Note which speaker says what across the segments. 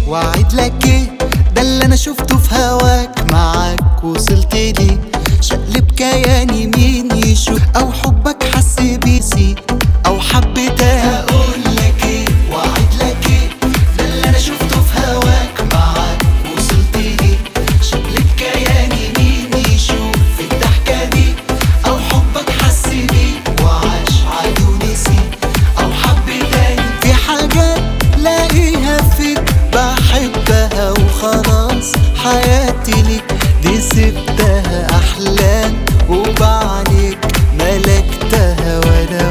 Speaker 1: واعد لك ايه ده اللي انا شفته في هواك معاك وصلت لي شقلب كياني مين يشوف او حبك حس بيسي او حبتها اقول لك ايه واعد لك ايه ده اللي انا شفته في هواك معاك وصلت لي شقلب كياني مين يشوف في الضحكه دي او حبك حس بيه وعاش عاد ونسي او حب تاني في حاجات لاقيها فيك بحبها وخلاص حياتي ليك دي سبتها احلام وبعليك ملكتها وانا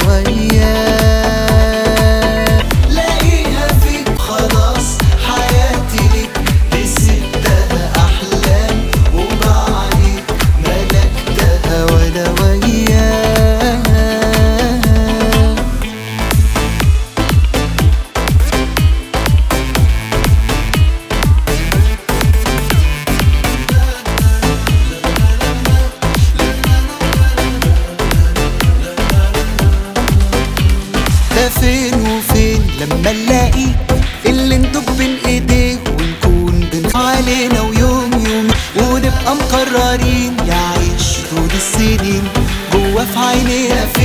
Speaker 1: وياك لاقيها فيك خلاص حياتي ليك دي سبتها احلام وبعليك ملكتها وانا وياك ده فين وفين لما نلاقي اللي ندب بين ايديه ونكون بين علينا ويوم يوم ونبقى مقررين يعيش طول السنين جوا في عينينا